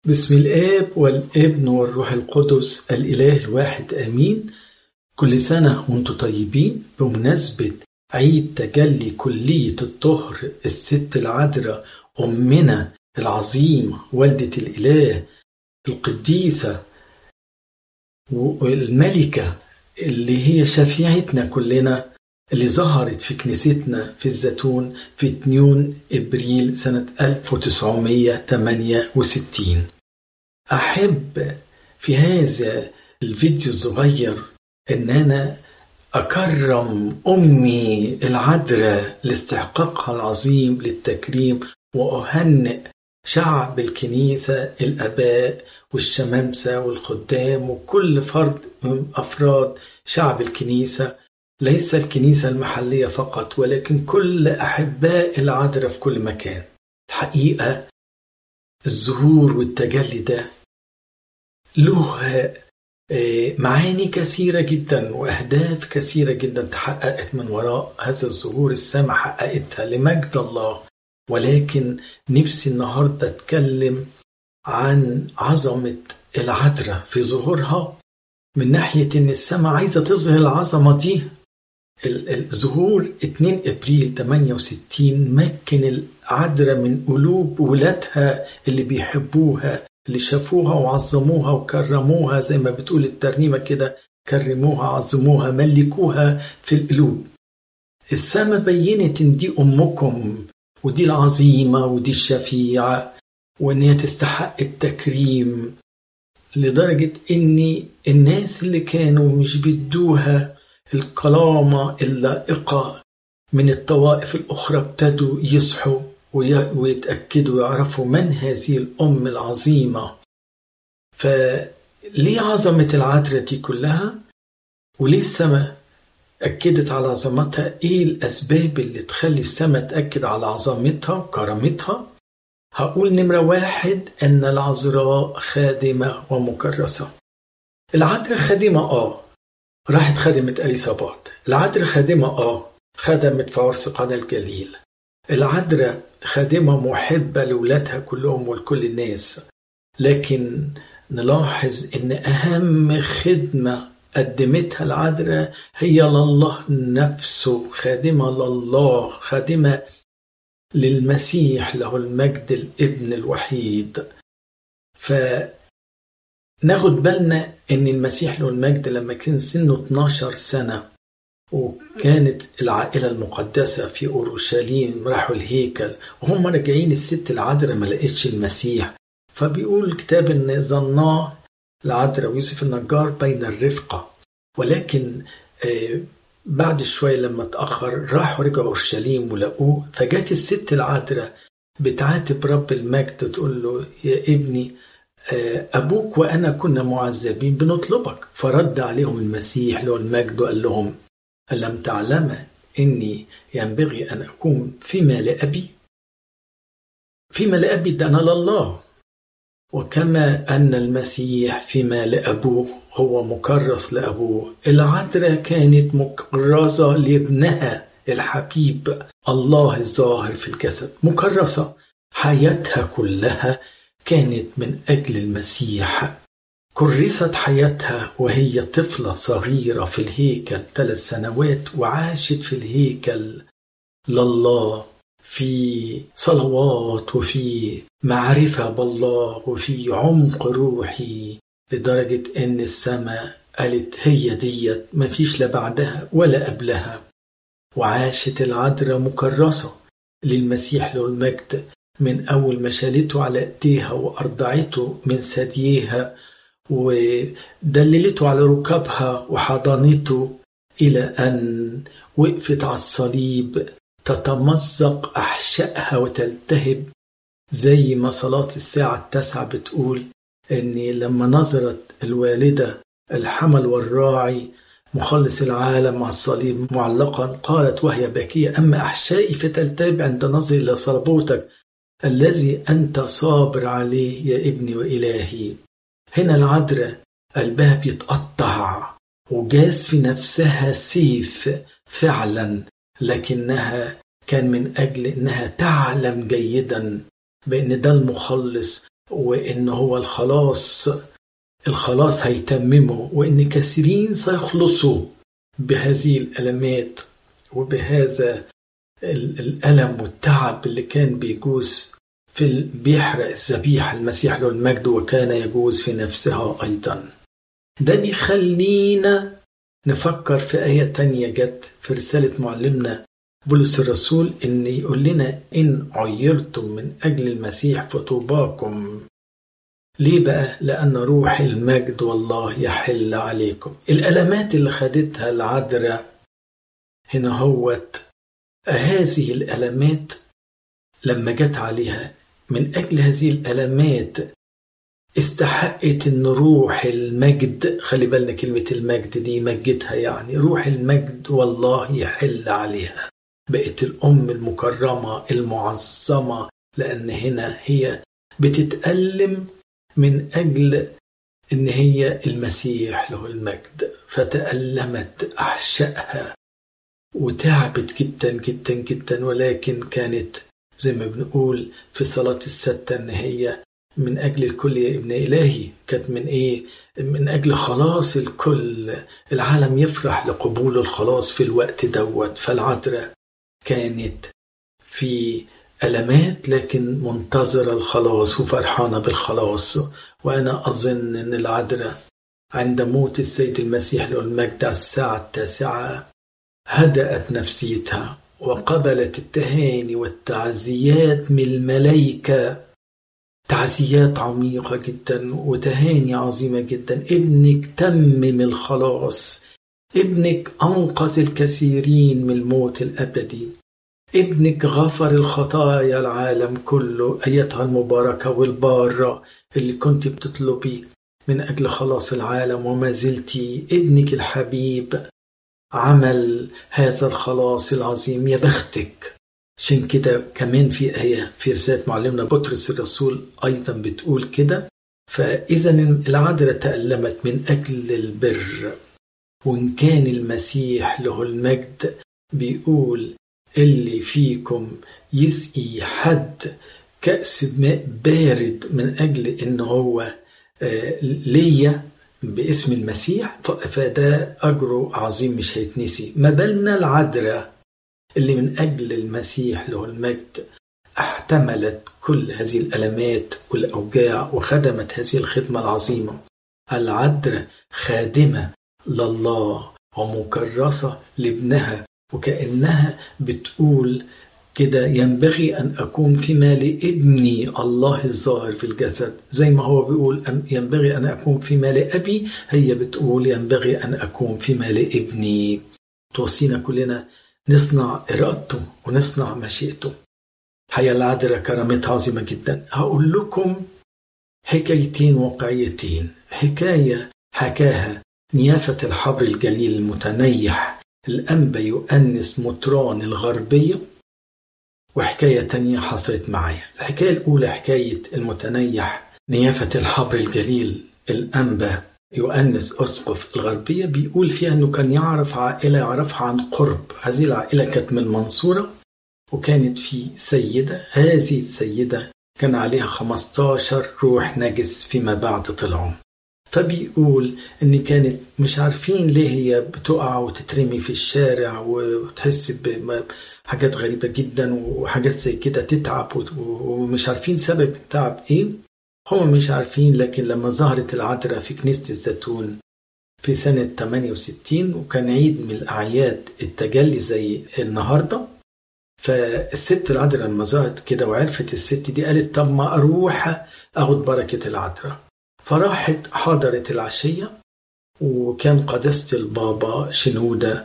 بسم الآب والابن والروح القدس الإله الواحد آمين كل سنة وانتم طيبين بمناسبة عيد تجلي كلية الطهر الست العذراء أمنا العظيمة والدة الإله القديسة والملكة اللي هي شفيعتنا كلنا اللي ظهرت في كنيستنا في الزيتون في 2 ابريل سنة 1968 أحب في هذا الفيديو الصغير إن أنا أكرم أمي العذراء لاستحقاقها العظيم للتكريم وأهنئ شعب الكنيسة الآباء والشمامسة والخدام وكل فرد من أفراد شعب الكنيسة ليس الكنيسة المحلية فقط ولكن كل أحباء العذراء في كل مكان الحقيقة الظهور والتجلي ده له معاني كثيرة جدا وأهداف كثيرة جدا تحققت من وراء هذا الظهور السماء حققتها لمجد الله ولكن نفسي النهاردة أتكلم عن عظمة العذراء في ظهورها من ناحية إن السماء عايزة تظهر العظمة دي الظهور 2 ابريل 68 مكن العذراء من قلوب ولادها اللي بيحبوها اللي شافوها وعظموها وكرموها زي ما بتقول الترنيمه كده كرموها عظموها ملكوها في القلوب السماء بينت ان دي امكم ودي العظيمه ودي الشفيعه وان هي تستحق التكريم لدرجه ان الناس اللي كانوا مش بيدوها الكرامة اللائقة من الطوائف الأخرى ابتدوا يصحوا ويتأكدوا ويعرفوا من هذه الأم العظيمة فليه عظمة العذراء دي كلها وليه السماء أكدت على عظمتها إيه الأسباب اللي تخلي السماء تأكد على عظمتها وكرامتها هقول نمرة واحد أن العذراء خادمة ومكرسة العذراء خادمة آه راحت خدمت أليصابات العذراء خادمة آه خدمت في عرس قنا الجليل العذراء خادمة محبة لولادها كلهم ولكل الناس لكن نلاحظ إن أهم خدمة قدمتها العذراء هي لله نفسه خادمة لله خادمة للمسيح له المجد الابن الوحيد ف ناخد بالنا ان المسيح له المجد لما كان سنه 12 سنة وكانت العائلة المقدسة في أورشليم راحوا الهيكل وهم راجعين الست العذراء ما لقتش المسيح فبيقول الكتاب ان ظناه العذراء ويوسف النجار بين الرفقة ولكن بعد شوية لما اتأخر راحوا رجعوا أورشليم ولقوه فجات الست العذراء بتعاتب رب المجد تقول له يا ابني أبوك وأنا كنا معذبين بنطلبك فرد عليهم المسيح له المجد وقال لهم ألم تعلم إني ينبغي أن أكون فيما لأبي فيما لأبي ده أنا لله وكما أن المسيح فيما لأبوه هو مكرس لأبوه العذراء كانت مكرسة لابنها الحبيب الله الظاهر في الجسد مكرسة حياتها كلها كانت من أجل المسيح كرست حياتها وهي طفلة صغيرة في الهيكل ثلاث سنوات وعاشت في الهيكل لله في صلوات وفي معرفة بالله وفي عمق روحي لدرجة إن السماء قالت هي ديت مفيش لا بعدها ولا قبلها وعاشت العذراء مكرسة للمسيح له المجد من أول ما شالته على إيديها وأرضعته من ثدييها ودللته على ركابها وحضنته إلى أن وقفت على الصليب تتمزق أحشائها وتلتهب زي ما صلاة الساعة التاسعة بتقول إن لما نظرت الوالدة الحمل والراعي مخلص العالم مع الصليب معلقا قالت وهي باكية أما أحشائي فتلتهب عند نظري إلى صلبوتك الذي أنت صابر عليه يا ابني وإلهي هنا العذراء قلبها بيتقطع وجاز في نفسها سيف فعلا لكنها كان من أجل أنها تعلم جيدا بأن ده المخلص وإن هو الخلاص الخلاص هيتممه وإن كثيرين سيخلصوا بهذه الألمات وبهذا الألم والتعب اللي كان بيجوز في بيحرق الذبيحة المسيح له المجد وكان يجوز في نفسها أيضا ده بيخلينا نفكر في آية تانية جت في رسالة معلمنا بولس الرسول إن يقول لنا إن عيرتم من أجل المسيح فطوباكم ليه بقى؟ لأن روح المجد والله يحل عليكم الألمات اللي خدتها العذراء هنا هوت هذه الألمات لما جت عليها من أجل هذه الألمات استحقت ان روح المجد خلي بالنا كلمة المجد دي مجدها يعني روح المجد والله يحل عليها بقت الأم المكرمة المعظمة لأن هنا هي بتتألم من أجل إن هي المسيح له المجد فتألمت أحشائها وتعبت جدا جدا جدا ولكن كانت زي ما بنقول في صلاة الستة إن هي من أجل الكل يا ابن إلهي كانت من إيه؟ من أجل خلاص الكل العالم يفرح لقبول الخلاص في الوقت دوت فالعذراء كانت في ألمات لكن منتظرة الخلاص وفرحانة بالخلاص وأنا أظن أن العذراء عند موت السيد المسيح له المجد على الساعة التاسعة هدأت نفسيتها وقبلت التهاني والتعزيات من الملائكة تعزيات عميقة جدا وتهاني عظيمة جدا ابنك تمم الخلاص ابنك أنقذ الكثيرين من الموت الأبدي ابنك غفر الخطايا العالم كله أيتها المباركة والبارة اللي كنت بتطلبي من أجل خلاص العالم وما زلتي ابنك الحبيب عمل هذا الخلاص العظيم يا بختك عشان كده كمان في آية في رسالة معلمنا بطرس الرسول أيضا بتقول كده فإذا العذراء تألمت من أجل البر وإن كان المسيح له المجد بيقول اللي فيكم يسقي حد كأس ماء بارد من أجل إن هو ليا باسم المسيح فده أجره عظيم مش هيتنسي ما بالنا العذراء اللي من أجل المسيح له المجد احتملت كل هذه الألمات والأوجاع وخدمت هذه الخدمة العظيمة العذراء خادمة لله ومكرسة لابنها وكأنها بتقول كده ينبغي أن أكون في مال ابني الله الظاهر في الجسد زي ما هو بيقول ينبغي أن أكون في مال أبي هي بتقول ينبغي أن أكون في مال ابني توصينا كلنا نصنع إرادته ونصنع مشيئته حيا العذراء كرامتها عظيمة جدا هقول لكم حكايتين واقعيتين حكاية حكاها نيافة الحبر الجليل المتنيح الأنبا يؤنس مطران الغربية وحكاية تانية حصلت معايا الحكاية الأولى حكاية المتنيح نيافة الحبر الجليل الأنبا يؤنس أسقف الغربية بيقول فيها أنه كان يعرف عائلة يعرفها عن قرب هذه العائلة كانت من المنصورة وكانت في سيدة هذه السيدة كان عليها 15 روح نجس فيما بعد طلعوا فبيقول ان كانت مش عارفين ليه هي بتقع وتترمي في الشارع وتحس بحاجات غريبة جدا وحاجات زي كده تتعب ومش عارفين سبب التعب ايه هم مش عارفين لكن لما ظهرت العذراء في كنيسة الزيتون في سنة 68 وكان عيد من الأعياد التجلي زي النهاردة فالست العذراء لما ظهرت كده وعرفت الست دي قالت طب ما أروح أخد بركة العذراء فراحت حضرت العشية وكان قداسة البابا شنودة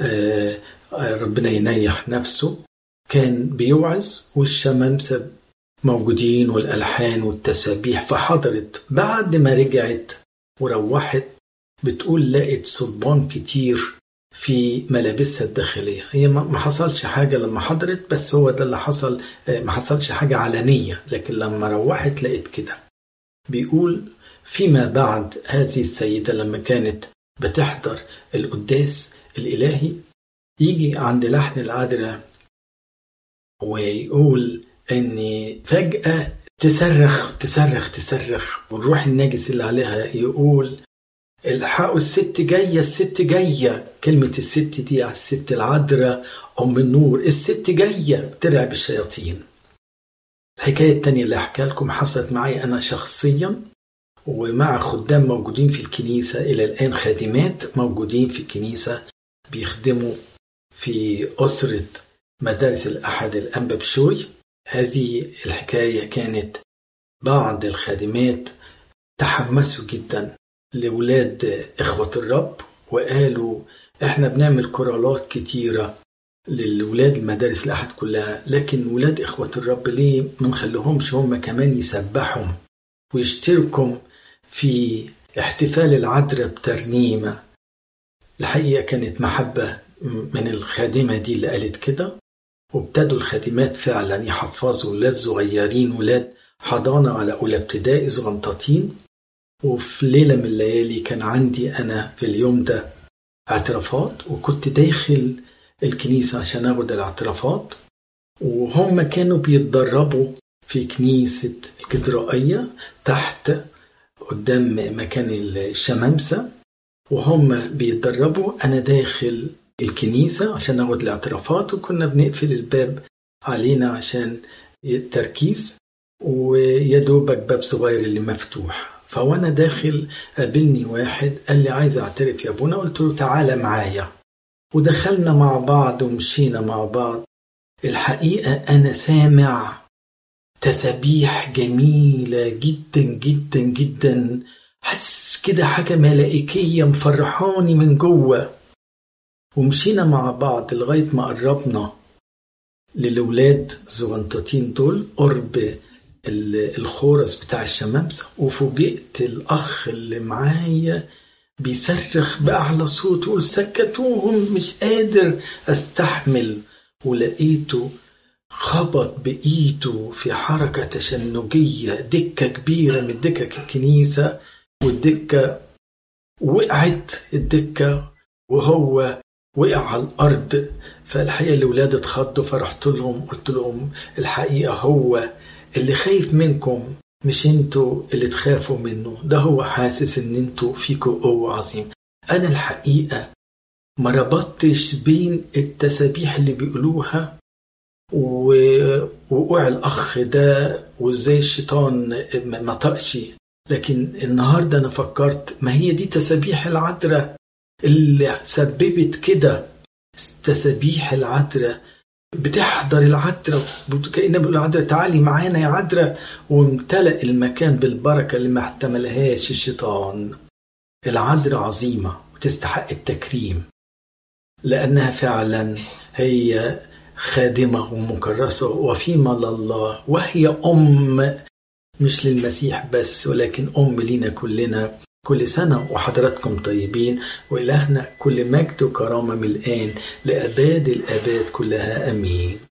ربنا ينيح نفسه كان بيوعظ والشمامسة موجودين والألحان والتسابيح فحضرت بعد ما رجعت وروحت بتقول لقت صلبان كتير في ملابسها الداخلية هي ما حصلش حاجة لما حضرت بس هو ده اللي حصل ما حصلش حاجة علنية لكن لما روحت لقيت كده بيقول فيما بعد هذه السيدة لما كانت بتحضر القداس الإلهي يجي عند لحن العذراء ويقول ان فجأة تصرخ تصرخ تصرخ والروح الناجس اللي عليها يقول الحقوا الست جاية الست جاية كلمة الست دي على الست العذراء أم النور الست جاية بترعب الشياطين الحكاية التانية اللي أحكي لكم حصلت معي أنا شخصيا ومع خدام موجودين في الكنيسة إلى الآن خادمات موجودين في الكنيسة بيخدموا في أسرة مدارس الأحد الأنبا بشوي هذه الحكاية كانت بعض الخادمات تحمسوا جدا لولاد إخوة الرب وقالوا إحنا بنعمل كرالات كتيرة للولاد المدارس الأحد كلها لكن ولاد إخوة الرب ليه ما نخليهمش هم كمان يسبحوا ويشتركوا في احتفال العذراء بترنيمة الحقيقة كانت محبة من الخادمة دي اللي قالت كده وابتدوا الخادمات فعلا يحفظوا ولاد صغيرين ولاد حضانة على أولى ابتدائي صغنطاطين وفي ليلة من الليالي كان عندي أنا في اليوم ده اعترافات وكنت داخل الكنيسة عشان أخد الاعترافات وهم كانوا بيتدربوا في كنيسة الكدرائية تحت قدام مكان الشمامسة وهم بيتدربوا أنا داخل الكنيسة عشان ناخد الاعترافات وكنا بنقفل الباب علينا عشان التركيز ويا دوبك باب صغير اللي مفتوح فوانا داخل قابلني واحد قال لي عايز اعترف يا ابونا قلت له تعالى معايا ودخلنا مع بعض ومشينا مع بعض الحقيقة أنا سامع تسابيح جميلة جدا جدا جدا حس كده حاجة ملائكية مفرحاني من جوه ومشينا مع بعض لغاية ما قربنا للولاد الزغنطاطين دول قرب الخورس بتاع الشمامسة وفوجئت الأخ اللي معايا بيصرخ بأعلى صوت يقول سكتوهم مش قادر أستحمل ولقيته خبط بإيده في حركة تشنجية دكة كبيرة من دكك الكنيسة والدكة وقعت الدكة وهو وقع على الأرض فالحقيقة الأولاد اتخضوا فرحت لهم قلت لهم الحقيقة هو اللي خايف منكم مش انتوا اللي تخافوا منه ده هو حاسس ان انتوا فيكوا قوة عظيم انا الحقيقة ما ربطتش بين التسابيح اللي بيقولوها ووقوع الأخ ده وإزاي الشيطان ما طقش لكن النهاردة أنا فكرت ما هي دي تسابيح العذراء اللي سببت كده تسابيح العذراء بتحضر العذراء كأنها بيقول العذراء تعالي معانا يا عذراء وامتلأ المكان بالبركة اللي ما احتملهاش الشيطان العذراء عظيمة وتستحق التكريم لأنها فعلا هي خادمة ومكرسة وفيما لله وهي أم مش للمسيح بس ولكن أم لينا كلنا كل سنة وحضراتكم طيبين وإلهنا كل مجد وكرامة من الآن لأباد الآباد كلها أمين